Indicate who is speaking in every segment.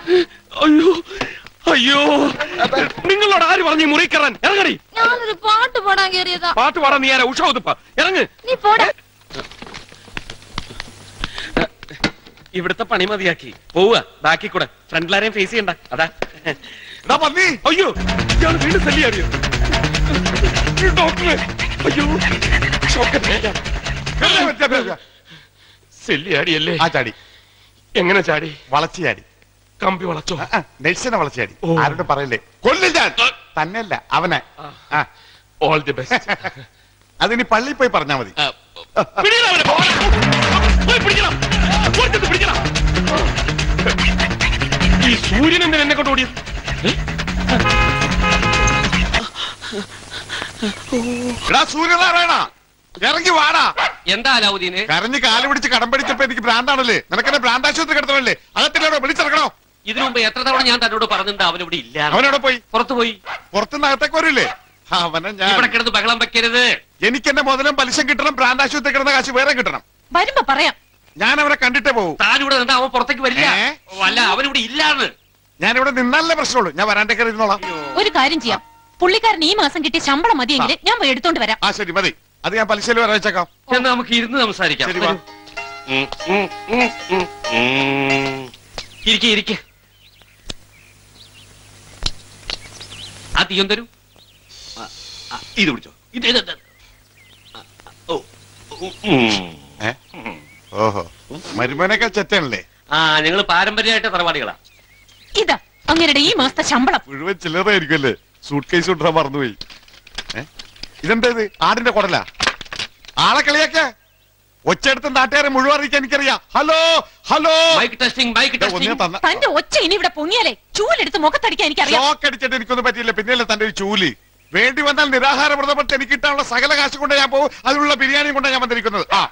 Speaker 1: അയ്യോ അയ്യോ നിങ്ങളോട് ആര് പറഞ്ഞു ഈ മുറി കയറാൻ ഇറങ്ങടി
Speaker 2: ഞാനൊരു പാട്ട് പാടാൻ കയറിയതാ
Speaker 1: പാട്ട് പാടാൻ നീ ആരാ ഉഷ ഒതുപ്പ ഇറങ്ങ്
Speaker 2: നീ പോടാ
Speaker 1: ഇവിടുത്തെ പണി മതിയാക്കി പോവുക ബാക്കി കൂടെ ഫ്രണ്ടിലാരെയും ഫേസ് ചെയ്യണ്ട അതാ അയ്യോ ഇയാൾ വീണ്ടും ശല്യാടിയോ ഡോക്ടറെ അയ്യോ ഷോക്കല്ലേ ശല്യാടിയല്ലേ
Speaker 3: ആ ചാടി
Speaker 1: എങ്ങനെ ചാടി
Speaker 3: വളച്ചു ചാടി
Speaker 1: കമ്പി വളച്ചോ
Speaker 3: നെൽസനെ വളച്ചു ചാടി
Speaker 1: ഓ.
Speaker 3: ആരോട് പറയല്ലേ കൊല്ലും ഞാൻ തന്നെയല്ല അവനെ ആ
Speaker 1: ഓൾ ദി ബെസ്റ്റ്
Speaker 3: അതിനി പള്ളി പോയി പറഞ്ഞാ മതി
Speaker 1: പിടിക്കണം അവനെ, പോടാ. പോയി പിടിക്കണം. കൊടുത്തിട്ട് പിടിക്കണം. ഈ സൂര്യൻ എന്തിനാ എന്നെ കൊണ്ട് ഓടിയത്
Speaker 3: എടാ സൂര്യനാരായണ ഇറങ്ങി വാടാ
Speaker 4: എന്താ അലാവുദ്ദീന്
Speaker 3: കരഞ്ഞ് കാല് പിടിച്ച് കടം പിടിച്ചപ്പോ എനിക്ക് ഭ്രാന്താണല്ലേ നിനക്കെന്നെ ഭ്രാന്താശുപത്രി കിടത്തണല്ലേ അകത്തില്ലാടോ വിളിച്ചിറക്കണോ
Speaker 4: ഇതിനു മുമ്പ് എത്ര തവണ ഞാൻ തന്നോട് പറഞ്ഞിട്ടുണ്ട് അവനിവിടെ ഇല്ല
Speaker 3: അവനവിടെ പോയി
Speaker 4: പുറത്തു പോയി
Speaker 3: പുറത്തുനിന്ന് അകത്തേക്ക് വരില്ലേ അവനെ ഞാൻ
Speaker 4: ഇവിടെ കിടന്ന് ബഹളം വെക്കരുത്
Speaker 3: എനിക്ക് എന്റെ മുതലും പലിശ കിട്ടണം ഭ്രാന്താശുപത്രി കിടന്ന കാശ് വേറെ കിട്ടണം
Speaker 2: വരുമ്പോ പറയാം
Speaker 3: ഞാൻ അവനെ കണ്ടിട്ടേ പോകും
Speaker 4: താനിവിടെ നിന്നാ അവൻ പുറത്തേക്ക് വരില്ല
Speaker 3: ഏ?
Speaker 4: അല്ല അവനിവിടെ ഇല്ലാന്ന്
Speaker 3: ഞാനിവിടെ നിന്നാലേ പ്രശ്നമുള്ളൂ ഞാൻ വരാൻ്റെ കയറി ഇരുന്നോളാം
Speaker 2: ഒരു കാര്യം ചെയ്യാം പുള്ളിക്കാരൻ ഈ മാസം കിട്ടിയ ശമ്പളം മതിയെങ്കിൽ ഞാൻ പോയി എടുത്തോണ്ട് വരാം
Speaker 3: ആ ശരി മതി അത് ഞാൻ പലിശയിൽ വരാൻ വെച്ചേക്കാം
Speaker 4: എന്നാ നമുക്ക് ഇരുന്ന് സംസാരിക്കാം
Speaker 3: ശരി വാ
Speaker 4: ഉം, ഉം, ഉം, ഉം, ഉം. ഇരിക്ക് ഇരിക്ക് ആ തീയം തരൂ ആ, ആ, ഇത് പിടിച്ചോ ഇത് ഇത്, ഇത്. ആ, ആ, ഓ ഉം.
Speaker 3: ഏ? ഓഹോ മരുമോനൊക്കെ ചെറ്റണല്ലേ
Speaker 4: ആ ഞങ്ങള് പാരമ്പര്യമായിട്ട് തറവാടികളാ
Speaker 2: ഇതാ അങ്ങനെയുടെ ഈ മാസത്തെ ശമ്പളം
Speaker 3: മുഴുവൻ ചില്ലറായിരിക്കുമല്ലേ സൂട്ട് കേസ് കൊണ്ടുവരാൻ മറന്നുപോയി ഏ? ഇതെന്താ ഇത് ആടിന്റെ കുടല ആളെ കളിയാക്ക ഒച്ചയെടുത്ത് നാട്ടുകാരെ മുഴുവൻ അറിയിക്കാൻ എനിക്കറിയാം hello hello
Speaker 4: mike testing mike
Speaker 3: ഇതാ ഒന്നേ
Speaker 4: ടെസ്റ്റിംഗ്
Speaker 3: തന്ന
Speaker 2: തന്റെ ഒച്ച ഇനി ഇവിടെ പൊങ്ങിയാലേ ചൂലെടുത്ത് മുഖത്തടിക്കാൻ എനിക്കറിയാം
Speaker 3: ഷോക്ക് അടിച്ചിട്ട് എനിക്കൊന്നും പറ്റിയില്ല പിന്നെയല്ലേ തന്റെ ഒരു ചൂല് വേണ്ടി വന്നാൽ നിരാഹാര വ്രതപ്പെട്ട് എനിക്ക് കിട്ടാനുള്ള സകല കാശ് കൊണ്ട് ഞാൻ പോകും അതിനുള്ള ബിരിയാണിയും കൊണ്ടാണ് ഞാൻ വന്നിരിക്കുന്നത് ആ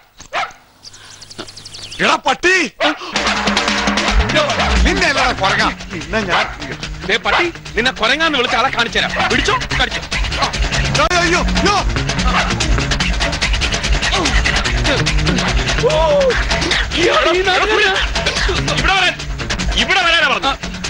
Speaker 3: എടാ പട്ടി നിന്നെ അല്ലടാ കുറങ്ങ പിന്നെ ഞാൻ
Speaker 1: ദേ പട്ടി നിന്നെ കൊരങ്ങാന്ന് വിളിച്ച് ആളെ കാണിച്ചു തരാം പിടിച്ചോ കടിച്ചോ
Speaker 3: അയ്യോ, അയ്യോ അയ്യോ
Speaker 1: ഇയാള് ഈ നാട്ടുകാരനാ? ഇവിടെ വരാൻ ഇവിടെ വരാനാ പറഞ്ഞു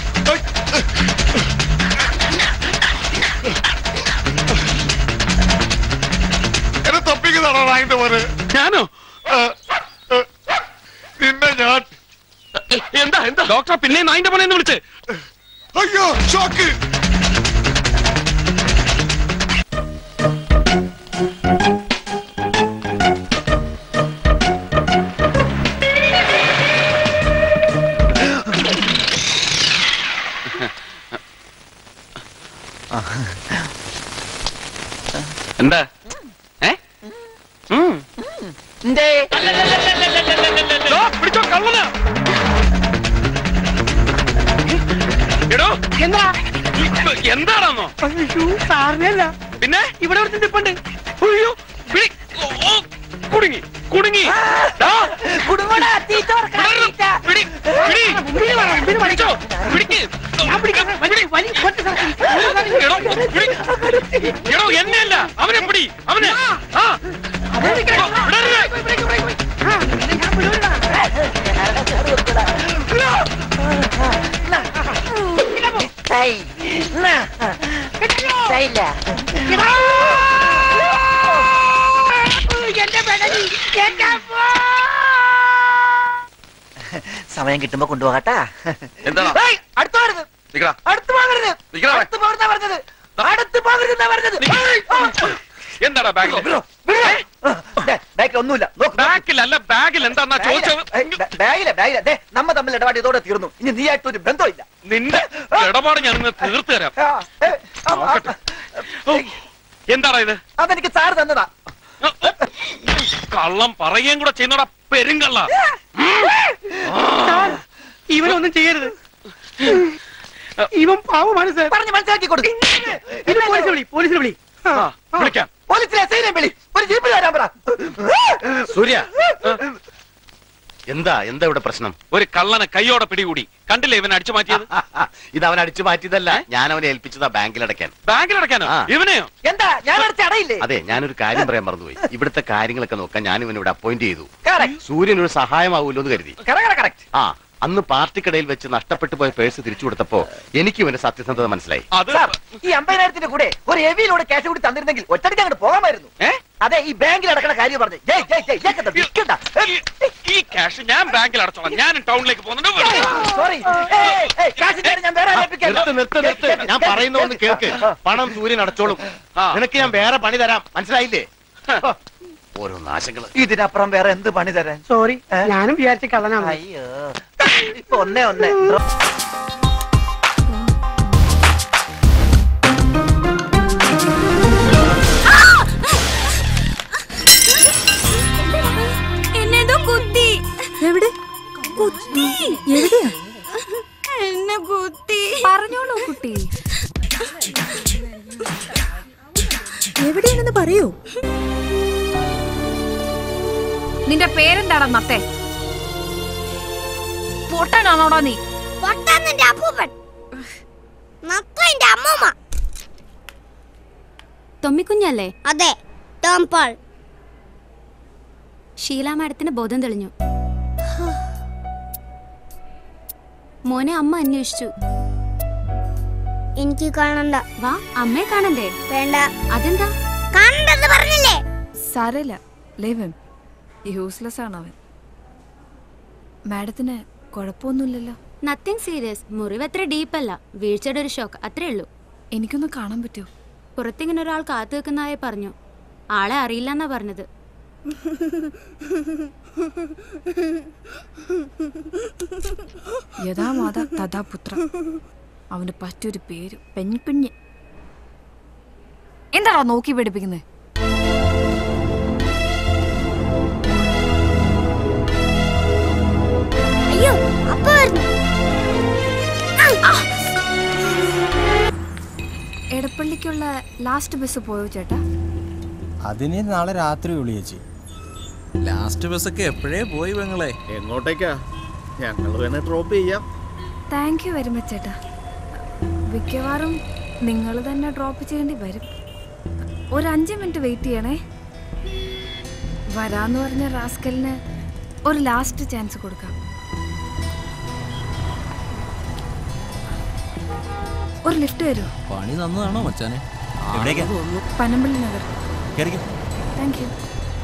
Speaker 3: എന്നെ തൊപ്പിക്കുന്നതാണോ നായിന്റെ പോലെ
Speaker 1: ഞാനോ
Speaker 3: ആ, ആ, നിന്നെ ഞാൻ
Speaker 1: എന്താ എന്താ ഡോക്ടർ പിന്നെ നായിന്റെ പണി എന്ന് വിളിച്ച്
Speaker 3: അയ്യോ ഷോക്ക്
Speaker 1: എന്താ ഏ ഉം. ദോ, പിടിച്ചോ കള്ളന എടോ
Speaker 5: എന്താ
Speaker 1: എന്താണെന്നോ
Speaker 5: സാറിനല്ല
Speaker 1: പിന്നെ
Speaker 5: ഇവിടെ ഒരു നിപ്പുണ്ട്
Speaker 1: അയ്യോ പിടി ഓ, ഓ, കുടുങ്ങി കുടുങ്ങി ദാ,
Speaker 5: കുടുങ്ങടാ തീറ്റ തുറക്കണം,
Speaker 1: വിടരുത്.
Speaker 5: തീറ്റ.
Speaker 1: പിടി പിടി
Speaker 5: മുമ്പിൽ വേണം, മുമ്പിൽ വേണം.
Speaker 1: പിടിച്ചോ പിടിക്ക്
Speaker 5: ഞാൻ പിടിക്കാം. വലി, വലി, കൊട്ട് സാറേ.
Speaker 1: എടോ, പിടി. എടോ എന്നെയല്ല അവനെ പിടി അവനെ ആ
Speaker 5: അവനെ പിടിക്കണം.
Speaker 1: ഓ, വിടരുത്.
Speaker 5: പോയി, പോയി, പോയി, പോയി. ആ, നിന്നെ ഞാൻ വിടൂലടാ. എടാ. എന്റെ പെടലി, എന്റെ അമ്മ.
Speaker 6: സമയം കിട്ടുമ്പോ കൊണ്ടുപോകട്ടാ
Speaker 1: എന്താടാ
Speaker 6: ഏയ്, അടുത്ത് പോകരുത്
Speaker 1: നിക്കടാ
Speaker 6: അടുത്ത് പോകരുത്
Speaker 1: നിക്കടാ അവിടെ.
Speaker 6: അടുത്ത് പോകരുതാ പറഞ്ഞത് അടുത്ത് പോകരുതെന്നാ പറഞ്ഞത്
Speaker 1: എന്താടാ ബാഗിൽ
Speaker 6: ബാക്കിൽ ഒന്നുമില്ല നോക്ക്
Speaker 1: ബാഗിലല്ല ബാഗിൽ എന്താന്നാ ചോദിച്ചത്
Speaker 6: ബാഗിലെ ബാഗിലെ ദേ നമ്മ തമ്മിൽ ഇടപാട് ഇതോടെ തീർന്നു ഇനി നീയായിട്ട് ഒരു ബന്ധമില്ല
Speaker 1: നിന്റെ ഇടപാട് ഞാൻ ഇന്ന് തീർത്തു തരാം
Speaker 6: ആ, ഏ, ആ, ആ,
Speaker 1: നോക്കട്ടെ. ഓ, എന്താടാ ഇത്
Speaker 6: അതെനിക്ക് സാറ് തന്നതാ
Speaker 1: കള്ളം പറയുകയും കൂടെ ചെയ്യുന്നടാ പെരുങ്കള്ള
Speaker 5: സാർ, ഇവനൊന്നും ചെയ്യരുത് ഇവൻ പാവമാണ് സാർ
Speaker 6: പറഞ്ഞ് മനസ്സിലാക്കി കൊടുക്കും
Speaker 5: ഇത് പോലീസിനെ വിളി പോലീസിനെ വിളി ആ, ആ.
Speaker 1: വിളിക്കാം
Speaker 6: പോലീസിലെ എസ്ഐനെ വിളി ഒരു ജീപ്പിൽ വരാൻ പറ
Speaker 7: സൂര്യ എന്താ എന്താ ഇവിടെ പ്രശ്നം
Speaker 1: ഒരു കള്ളനെ കൈയോടെ പിടികൂടി കണ്ടില്ലേ ഇവൻ അടിച്ചു മാറ്റിയത്
Speaker 7: ഇത് അവൻ അടിച്ചു മാറ്റിയതല്ല ഞാൻ അവനെ ഏൽപ്പിച്ചതാ ബാങ്കിൽ അടയ്ക്കാൻ
Speaker 1: ബാങ്കിൽ അടയ്ക്കാനോ
Speaker 7: ആ.
Speaker 1: ഇവനെയോ
Speaker 6: എന്താ ഞാൻ അടച്ച അടയില്ലേ
Speaker 7: അതെ ഞാനൊരു കാര്യം പറയാൻ മറന്നുപോയി ഇവിടുത്തെ കാര്യങ്ങളൊക്കെ നോക്കാൻ ഞാൻ ഇവനെ ഇവിടെ അപ്പോയിന്റ് ചെയ്തു
Speaker 6: കറക്റ്റ്
Speaker 7: സൂര്യൻ ഒരു സഹായമാവൂല്ലോ എന്ന് കരുതി
Speaker 6: കറക്റ്റ് കറക്റ്റ്
Speaker 7: ആ അന്ന് പാർട്ടിക്കിടയിൽ വെച്ച് നഷ്ടപ്പെട്ടു പോയ പേഴ്സ് തിരിച്ചു കൊടുത്തപ്പോ എനിക്ക് ഇവന്റെ സത്യസന്ധത മനസ്സിലായി
Speaker 1: അത്
Speaker 6: സാർ ഈ അമ്പതിനായിരത്തിന്റെ കൂടെ ഒരു ഹെവിയിലൂടെ ക്യാഷ് കൂടി തന്നിരുന്നെങ്കിൽ ഒറ്റടിക്ക് അങ്ങോട്ട് പോകാമായിരുന്നു അതെ ഈ ബാങ്കിൽ അടക്കണ കാര്യം പറഞ്ഞു ജയ് ജയ് ജയ് ജയ് വിൽക്കണ്ട
Speaker 1: ഈ- ഈ ക്യാഷ് ഞാൻ ബാങ്കിൽ അടച്ചോളാം ഞാൻ ടൗണിലേക്ക് പോകുന്നുണ്ട്
Speaker 6: സോറി കാശ് തരാൻ ഞാൻ വേറെ ആരെ ഏൽപ്പിക്കാം.
Speaker 7: നിർത്ത് നിർത്ത് നിർത്ത് ഞാൻ പറയുന്ന ഒന്ന് കേൾക്ക് പണം സൂര്യൻ അടച്ചോളും
Speaker 1: ആ.
Speaker 7: നിനക്ക് ഞാൻ വേറെ പണി തരാം മനസ്സിലായില്ലേ ഓരോ നാശങ്ങള്
Speaker 6: ഇതിനപ്പുറം വേറെ എന്ത് പണി തരാൻ
Speaker 5: സോറി
Speaker 6: ഏ?
Speaker 5: ഞാനും വിചാരിച്ച കള്ളനാണ്
Speaker 6: അയ്യോ ഇപ്പൊ ഒന്നേ ഒന്നേ
Speaker 8: എന്നെന്തോ കുത്തി
Speaker 9: എവിടെ കുത്തി എവിടെയാ
Speaker 8: എന്നെ കുത്തി
Speaker 9: പറഞ്ഞോളൂ കുട്ടി എവിടെയാണെന്ന് പറയൂ നിന്റെ പേരെന്താടാ നത്തെ പൊട്ടനാണോടാ നീ
Speaker 8: പൊട്ടാന്നെന്റെ അപ്പൂപ്പൻ നത്ത എന്റെ അമ്മൂമ്മ
Speaker 9: തൊമ്മിക്കുഞ്ഞല്ലേ
Speaker 8: അതെ ടോം പോൾ
Speaker 9: ഷീല മാഡത്തിന് ബോധം തെളിഞ്ഞു മോനെ അമ്മ അന്വേഷിച്ചു
Speaker 8: എനിക്ക് കാണണ്ട
Speaker 9: വാ അമ്മയെ കാണണ്ടേ
Speaker 8: വേണ്ട
Speaker 9: അതെന്താ
Speaker 8: കാണണ്ടെന്ന് പറഞ്ഞില്ലേ
Speaker 10: സാരമില്ല ലേവൻ യൂസ്ലെസ് ആണ് അവൻ മാഡത്തിന് കുഴപ്പമൊന്നുമില്ലല്ലോ
Speaker 9: നത്തിങ് സീരിയസ് മുറിവ് അത്ര ഡീപ്പല്ല വീഴ്ചയുടെ ഒരു ഷോക്ക് അത്രേ ഉള്ളൂ
Speaker 10: എനിക്കൊന്ന് കാണാൻ പറ്റുമോ
Speaker 9: പുറത്തിങ്ങനെ ഒരാൾ കാത്തു വെക്കുന്നതായി പറഞ്ഞു ആളെ അറിയില്ലെന്നാ പറഞ്ഞത്
Speaker 10: യഥാ മാത തഥാ പുത്ര അവന് പറ്റൊരു പേര് പെൺകുഞ്ഞ് എന്താണോ നോക്കി പഠിപ്പിക്കുന്നത്
Speaker 8: അയ്യോ അപ്പ വരുന്നു
Speaker 10: എടപ്പള്ളിക്കുള്ള ലാസ്റ്റ് ബസ് പോയോ ചേട്ടാ
Speaker 11: അതിന് നാളെ രാത്രി വിളിയേച്ചി
Speaker 12: ലാസ്റ്റ് ബസ്സൊക്കെ എപ്പോഴേ പോയി പെങ്ങളെ
Speaker 11: എങ്ങോട്ടേക്കാ ഞങ്ങൾ വേണേ ഡ്രോപ്പ് ചെയ്യാം
Speaker 10: താങ്ക് യു വെരി മച്ച് ചേട്ടാ മിക്കവാറും നിങ്ങൾ തന്നെ ഡ്രോപ്പ് ചെയ്യേണ്ടി വരും ഒരു അഞ്ച് മിനിറ്റ് വെയിറ്റ് ചെയ്യണേ വരാന്ന് പറഞ്ഞ റാസ്കലിന് ഒരു ലാസ്റ്റ് ചാൻസ് കൊടുക്കാം ഒരു ലിഫ്റ്റ് തരുമോ
Speaker 12: പണി തന്നതാണോ മച്ചാനെ എവിടേക്കാ
Speaker 10: പനമ്പള്ളി നഗർ
Speaker 12: കേറിക്കോ
Speaker 10: thank you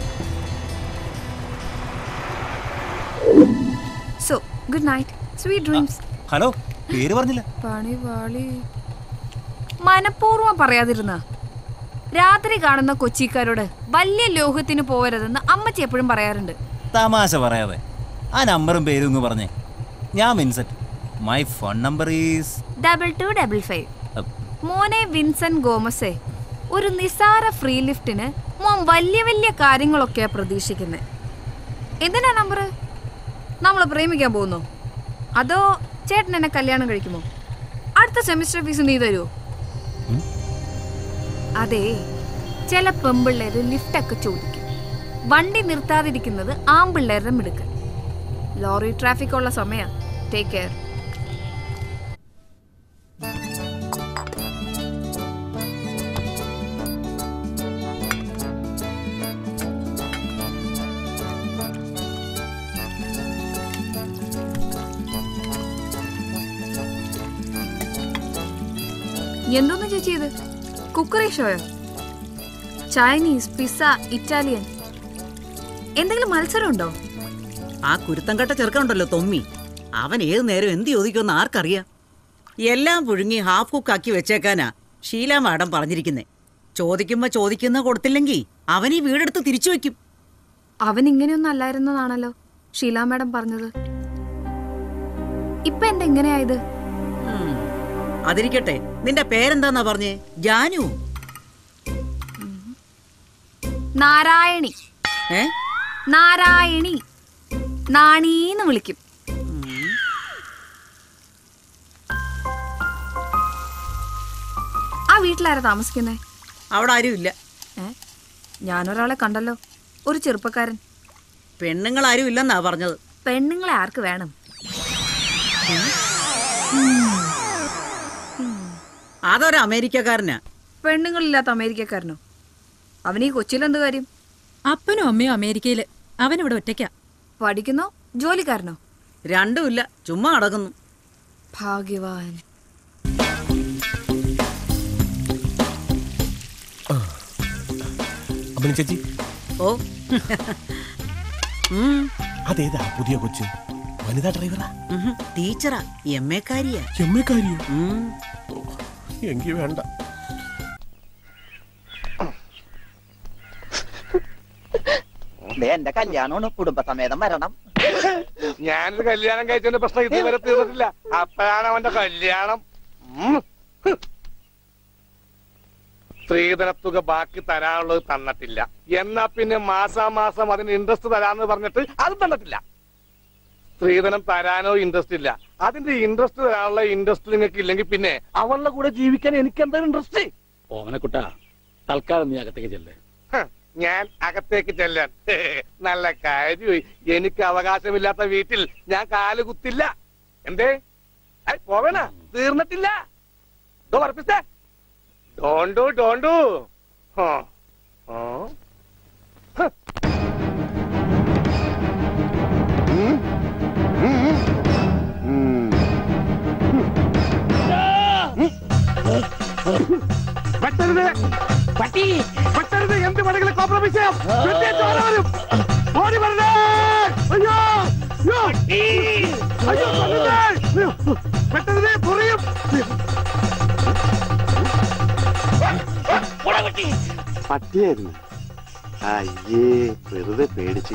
Speaker 10: so good night sweet dreams
Speaker 12: hello പേര് പറഞ്ഞില്ല
Speaker 10: പണി വാളി മനഃപൂർവ്വം പറയാതിരുന്ന രാത്രി കാണുന്ന കൊച്ചിക്കാരോട് വലിയ ലോഹത്തിന് പോവരുതെന്ന് അമ്മച്ചി എപ്പോഴും പറയാറുണ്ട്
Speaker 12: തമാശ പറയാതെ ആ നമ്പറും പേരും ഇങ്ങ് പറഞ്ഞേ ഞാൻ Vincent my phone number is
Speaker 10: double two double five മോനെ വിൻസെന്റ് ഗോമസേ ഒരു നിസാര ഫ്രീ ലിഫ്റ്റിന് മോൻ വലിയ വലിയ കാര്യങ്ങളൊക്കെയാ പ്രതീക്ഷിക്കുന്നത് എന്തിനാ നമ്പർ നമ്മൾ പ്രേമിക്കാൻ പോകുന്നോ അതോ ചേട്ടൻ എന്നെ കല്യാണം കഴിക്കുമോ അടുത്ത സെമിസ്റ്റർ ഫീസ് നീ തരുമോ അതെ ചില പെമ്പിള്ളേര് ലിഫ്റ്റൊക്കെ ചോദിക്കും വണ്ടി നിർത്താതിരിക്കുന്നത് ആമ്പിള്ളേരുടെ മിടുക്ക് ലോറി ട്രാഫിക് ഉള്ള സമയ ടേക്ക് കെയർ എന്തോന്ന് ചേച്ചി ഇത് കുക്കറി ഷോയോ ചൈനീസ് പിസ്സ ഇറ്റാലിയൻ എന്തെങ്കിലും മത്സരം ഉണ്ടോ
Speaker 13: ആ കുരുത്തം കെട്ട ചെറുക്കനുണ്ടല്ലോ തൊമ്മി അവൻ ഏത് നേരം എന്ത് ചോദിക്കുമെന്ന് ആർക്കറിയാം എല്ലാം പുഴുങ്ങി ഹാഫ് കുക്കാക്കി വെച്ചേക്കാനാ ഷീല മാഡം പറഞ്ഞിരിക്കുന്നേ ചോദിക്കുമ്പോ ചോദിക്കുന്ന കൊടുത്തില്ലെങ്കിൽ അവൻ ഈ വീടെടുത്ത് തിരിച്ചു വെക്കും
Speaker 10: അവൻ ഇങ്ങനെയൊന്നും അല്ലായിരുന്നതാണല്ലോ ഷീല മാഡം പറഞ്ഞത് ഇപ്പൊ എന്താ ഇങ്ങനെയായത്
Speaker 13: ഉം. അതിരിക്കട്ടെ നിന്റെ പേരെന്താന്നാ പറഞ്ഞേ ജാനു
Speaker 10: നാരായണി
Speaker 13: ഏ
Speaker 10: നാരായണി നാണീന്ന് വിളിക്കും ആ വീട്ടിലാരാ താമസിക്കുന്നേ
Speaker 13: അവിടെ ആരും ഇല്ല
Speaker 10: ഏ ഞാനൊരാളെ കണ്ടല്ലോ ഒരു ചെറുപ്പക്കാരൻ
Speaker 13: പെണ്ണുങ്ങൾ ആരും ഇല്ലെന്നാ പറഞ്ഞത്
Speaker 10: പെണ്ണുങ്ങളെ ആർക്ക് വേണം
Speaker 13: അതൊരു അമേരിക്കക്കാരനാ
Speaker 10: പെണ്ണുങ്ങളില്ലാത്ത അമേരിക്കക്കാരനോ അവനീ കൊച്ചിയിലെന്ത് കാര്യം
Speaker 2: അപ്പനും അമ്മയും അമേരിക്കയില് അവനിവിടെ ഒറ്റയ്ക്കാ
Speaker 10: പഠിക്കുന്നോ ജോലിക്കാരനോ
Speaker 13: രണ്ടുമില്ല ചുമ്മാ അടങ്ങുന്നു
Speaker 10: ഭാഗ്യവാൻ
Speaker 14: അഭിന ചേച്ചി
Speaker 13: ഓ ഉം,
Speaker 14: അതേതാ പുതിയ കൊച്ച് വനിതാ ഡ്രൈവറാ
Speaker 13: ഉഹും, ടീച്ചറാ എം എ കാരിയാ
Speaker 14: എം എ കാര്യോ
Speaker 13: ഉം.
Speaker 14: എങ്കി വേണ്ട
Speaker 6: ദേ എന്റെ കല്യാണമാണ് കുടുംബസമേതം വരണം
Speaker 1: ഞാനൊരു കല്യാണം കഴിച്ചതിന്റെ പ്രശ്നം ഇതുവരെ തീർന്നിട്ടില്ല അപ്പോഴാണ് അവന്റെ കല്യാണം ഉം. ഹ്. സ്ത്രീധനത്തുക ബാക്കി തരാനുള്ളത് തന്നിട്ടില്ല എന്നാ പിന്നെ മാസാമാസം അതിന് ഇൻട്രസ്റ്റ് തരാന്ന് പറഞ്ഞിട്ട് അത് തന്നിട്ടില്ല സ്ത്രീധനം തരാനോ ഇൻട്രസ്റ്റ് ഇല്ല അതിന്റെ ഇൻട്രസ്റ്റ് തരാനുള്ള ഇൻട്രസ്റ്റ് നിങ്ങൾക്ക് ഇല്ലെങ്കിൽ പിന്നെ അവളുടെ കൂടെ ജീവിക്കാൻ എനിക്ക് എന്താ ഇൻട്രസ്റ്റ്
Speaker 4: ഓമനക്കുട്ട തൽക്കാലം നീ അകത്തേക്ക് ചെല്ലേ
Speaker 1: ഞാൻ അകത്തേക്ക് ചെല്ലാൻ നല്ല കാര്യമായി എനിക്ക് അവകാശമില്ലാത്ത വീട്ടിൽ ഞാൻ കാല് കുത്തില്ല എന്തേ ഐ, പോവേണ തീർന്നിട്ടില്ല ദോ പറപ്പിച്ചേ ഡോണ്ടു ഡോണ്ടു ഹോ. ഹോ. ഹ്. വെട്ടരുത് പട്ടി വെട്ടരുത് എന്ത് വേണമെങ്കിലും കോംപ്രമൈസ് ചെയ്യാം വെട്ടിയേറ്റ് ഓടി വരും ഓടി വരണേ അയ്യോ അയ്യോ അയ്യോ കൊല്ലണ്ടേ. അയ്യോ. വെട്ടരുത് പൊറിയും
Speaker 7: പട്ടിയായിരുന്നു അയ്യേ വെറുതെ പേടിച്ച്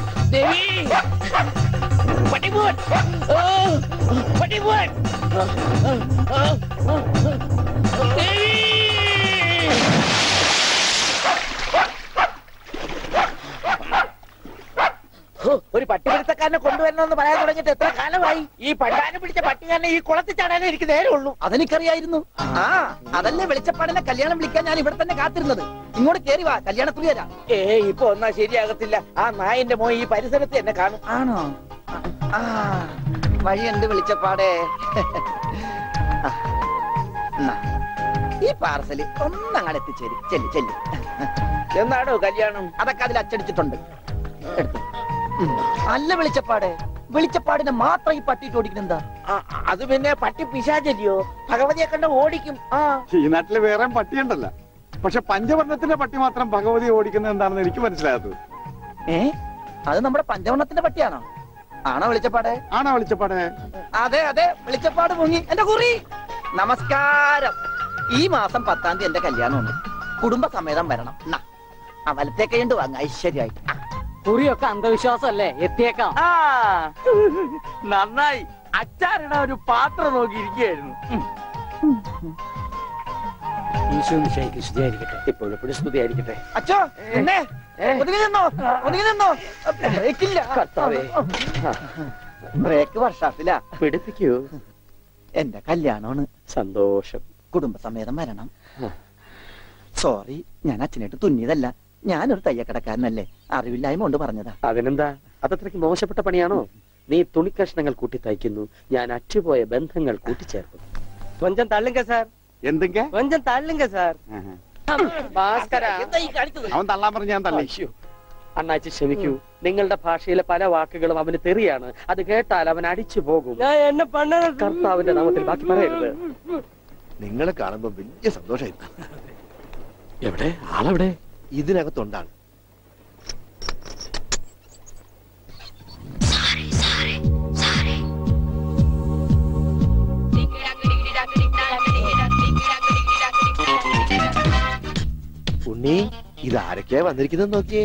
Speaker 6: ഹോ, ഒരു പട്ടിപിടുത്തക്കാരനെ കൊണ്ടുവരണമെന്ന് പറയാൻ തുടങ്ങിയിട്ട് എത്ര കാലമായി ഈ പണ്ടാനെ പിടിച്ച പട്ടിക്കാരനെ ഈ കുളത്തിൽ ചാടാനേ എനിക്ക് നേരെ ഉള്ളൂ അതെനിക്കറിയായിരുന്നു ആ അതല്ലേ വെളിച്ചപ്പാടിനെ കല്യാണം വിളിക്കാൻ ഞാൻ ഇവിടെ തന്നെ കാത്തിരുന്നത് ഇങ്ങോട്ട് കേറി വാ കല്യാണക്കുറി തരാം ഏ ഇപ്പൊ ഒന്നാ ശരിയാകത്തില്ല ആ നായന്റെ മോൻ ഈ പരിസരത്ത് എന്നെ കാണും ആണോ ആ വഴിയുണ്ട് വെളിച്ചപ്പാടേ ആ, എന്നാ, ഈ പാർസല് ഒന്നങ്ങാട് എത്തിച്ചേരും ചെല്ലി ചെല്ലി എന്നാണോ കല്യാണം അതൊക്കെ അതിൽ അച്ചടിച്ചിട്ടുണ്ട് എടുത്തോ. ഉം. അല്ല വെളിച്ചപ്പാടെ വെളിച്ചപ്പാടിനെ മാത്രം ഈ പട്ടിയിട്ട് ഓടിക്കുന്നെന്താ അത് പിന്നെ പട്ടി പിശാചല്ലിയോ ഭഗവതിയെ കണ്ട ഓടിക്കും ആ
Speaker 3: ഈ നാട്ടില് വേറെ പട്ടിയുണ്ടല്ല പക്ഷെ പഞ്ചവർണ്ണത്തിന്റെ പട്ടി മാത്രം ഭഗവതി ഓടിക്കുന്നത് എന്താണെന്ന് എനിക്ക് മനസ്സിലാകാത്തത്
Speaker 6: ഏ അത് നമ്മുടെ പഞ്ചവർണ്ണത്തിന്റെ പട്ടിയാണോ ആണോ വെളിച്ചപ്പാടെ
Speaker 3: ആണോ വെളിച്ചപ്പാടെ
Speaker 6: അതെ അതെ വെളിച്ചപ്പാട് മുങ്ങി എന്റെ കുറി നമസ്കാരം ഈ മാസം പത്താം തീയതി എന്റെ കല്യാണമുണ്ട് കുടുംബസമേതം വരണം നാ, ആ വലത്തെ കൈണ്ട് വാങ്ങ ഐശ്വര്യമായിട്ട്
Speaker 5: കുറിയൊക്കെ അന്ധവിശ്വാസമല്ലേ എത്തിയേക്കാം
Speaker 6: ആ നന്നായി അച്ചാറിട ഒരു പാത്രം നോക്കി ഇരിക്കുകയായിരുന്നു
Speaker 5: ഈശോ നിശായിക്ക് സ്തുതിയായിരിക്കട്ടെ ഇപ്പോഴെപ്പോഴും സ്തുതിയായിരിക്കട്ടെ
Speaker 6: അച്ഛോ എന്നെ ഒതുങ്ങി നിന്നോ ഒതുങ്ങി നിന്നോ ബ്രേക്കില്ല
Speaker 5: കർത്താവേ.
Speaker 6: ബ്രേക്ക് വർഷാപ്പില
Speaker 5: പിടിപ്പിക്കൂ
Speaker 6: എന്റെ കല്യാണമാണ്
Speaker 5: സന്തോഷം
Speaker 6: കുടുംബസമേതം വരണം സോറി ഞാൻ അച്ഛനായിട്ട് തുന്നിയതല്ല ഞാനൊരു തയ്യക്കടക്കാരനല്ലേ അറിവില്ലായ്മ കൊണ്ട് പറഞ്ഞതാ
Speaker 5: അതിനെന്താ അതത്രയ്ക്ക് മോശപ്പെട്ട പണിയാണോ നീ തുണിക്കഷ്ണങ്ങൾ കൂട്ടി തയ്ക്കുന്നു ഞാൻ അറ്റുപോയ ബന്ധങ്ങൾ കൂട്ടിച്ചേർക്കുന്നു കൊഞ്ചം തള്ളുങ്ക സാർ
Speaker 3: എന്തെങ്ക
Speaker 5: കൊഞ്ചം തള്ളുങ്ക സാർ ഭാസ്കര
Speaker 6: എന്താ ഈ കാണിച്ചത്
Speaker 3: അവൻ തള്ളാൻ പറഞ്ഞ ഞാൻ തള്ളി
Speaker 5: അയ്യോ അണ്ണാച്ചി ക്ഷമിക്കൂ നിങ്ങളുടെ ഭാഷയിലെ പല വാക്കുകളും അവന് തെറിയാണ് അത് കേട്ടാൽ അവൻ അടിച്ചു പോകും എന്നെ പണ്ണ കർത്താവിന്റെ നാമത്തിൽ ബാക്കി പറയരുത്
Speaker 7: നിങ്ങളെ കാണുമ്പോ വലിയ സന്തോഷമായിരുന്നു
Speaker 5: എവിടെ ആളെവിടെ
Speaker 7: ഇതിനകത്തുണ്ടാണ് ഉണ്ണി ഇത് ആരൊക്കെയാ വന്നിരിക്കുന്നത് നോക്കിയേ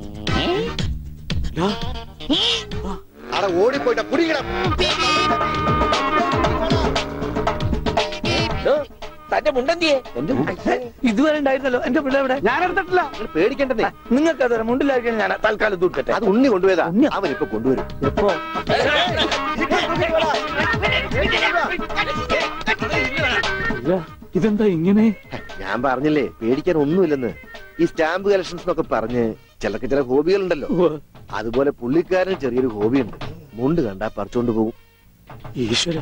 Speaker 7: അവിടെ ഓടിപ്പോയിട്ട കുടിക്കണം
Speaker 6: തന്റെ മുണ്ടെന്തിയെ
Speaker 5: ഇതുവരെ ഉണ്ടായിരുന്നല്ലോ എന്റെ പിള്ളേ എവിടെ
Speaker 6: ഞാൻ എടുത്തിട്ടില്ല
Speaker 7: നിങ്ങൾ പേടിക്കേണ്ടതേ
Speaker 6: നിങ്ങൾക്ക് അത് മുണ്ടിലായിരിക്കും ഞാൻ തൽക്കാലം തൂക്കട്ടെ
Speaker 7: അത് ഉണ്ണി കൊണ്ടുപോയതാ അവൻ ഇപ്പൊ കൊണ്ടുവരും
Speaker 5: എപ്പോ
Speaker 4: ഇതെന്താ ഇങ്ങനെ
Speaker 7: ഞാൻ പറഞ്ഞില്ലേ പേടിക്കാൻ ഒന്നുമില്ലെന്ന് ഈ സ്റ്റാമ്പ് കളക്ഷൻസ് എന്നൊക്കെ പറഞ്ഞ് ചിലർക്ക് ചില ഹോബികളുണ്ടല്ലോ അതുപോലെ പുള്ളിക്കാരന് ചെറിയൊരു ഹോബിയുണ്ട് മുണ്ട് കണ്ടാ പറിച്ചോണ്ട് പോകും
Speaker 4: ഈശ്വര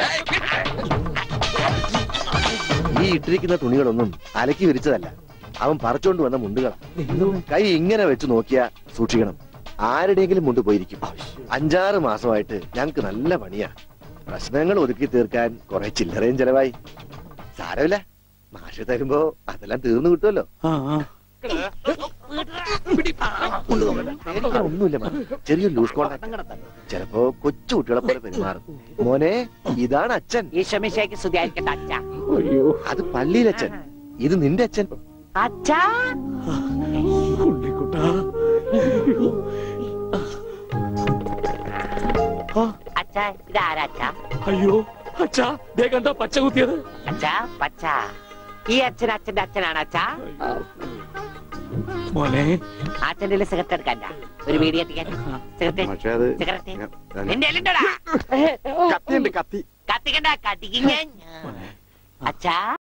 Speaker 7: ഈ ഇട്ടിരിക്കുന്ന തുണികളൊന്നും അലക്കി വിരിച്ചതല്ല അവൻ പറിച്ചോണ്ട് വന്ന മുണ്ടുകളാ കൈ ഇങ്ങനെ വെച്ച് നോക്കിയാ സൂക്ഷിക്കണം ആരുടെയെങ്കിലും മുണ്ട് പോയിരിക്കും അഞ്ചാറ് മാസമായിട്ട് ഞങ്ങക്ക് നല്ല പണിയാ പ്രശ്നങ്ങൾ ഒതുക്കി തീർക്കാൻ കുറെ ചില്ലറയും ചെലവായി സാരമില്ല മാഷ് തരുമ്പോ അതെല്ലാം തീർന്നു കിട്ടുമല്ലോ ഒന്നുമില്ല മോനെ. ചെറിയൊരു ലൂസ് കോണ്ടാക്ട് ചിലപ്പോ കൊച്ചു കുട്ടികളെ പോലെ പെരുമാറും മോനെ ഇതാണ് അച്ഛൻ
Speaker 6: ഈശോമിശേക്ക് സ്തുതിയായിരിക്കട്ടെ അച്ഛ
Speaker 7: അത് പള്ളിയിലച്ഛൻ ഇത് നിന്റെ അച്ഛൻ
Speaker 6: അച്ഛാ അച്ഛാ ഇതാരാ അച്ഛാ
Speaker 5: അയ്യോ അച്ഛാ ദേ കണ്ടോ പച്ച കുത്തിയത്
Speaker 6: അച്ഛാ പച്ച ഈ അച്ഛൻ അച്ഛന്റെ അച്ഛനാണ് അച്ഛാ
Speaker 5: മോനെ
Speaker 6: അച്ഛന്റെ സിഗരറ്റ് എടുക്കാൻ ഒരു വീഡിയോ എത്തിക്കാൻ
Speaker 7: പക്ഷേ അത്
Speaker 6: സിഗരറ്റ് നിന്റെ എല്ലുണ്ടോടാ
Speaker 7: കത്തിയുണ്ട് കത്തി
Speaker 6: കത്തിക്കണ്ട കത്തിക്കിങ്ങ അച്ഛാ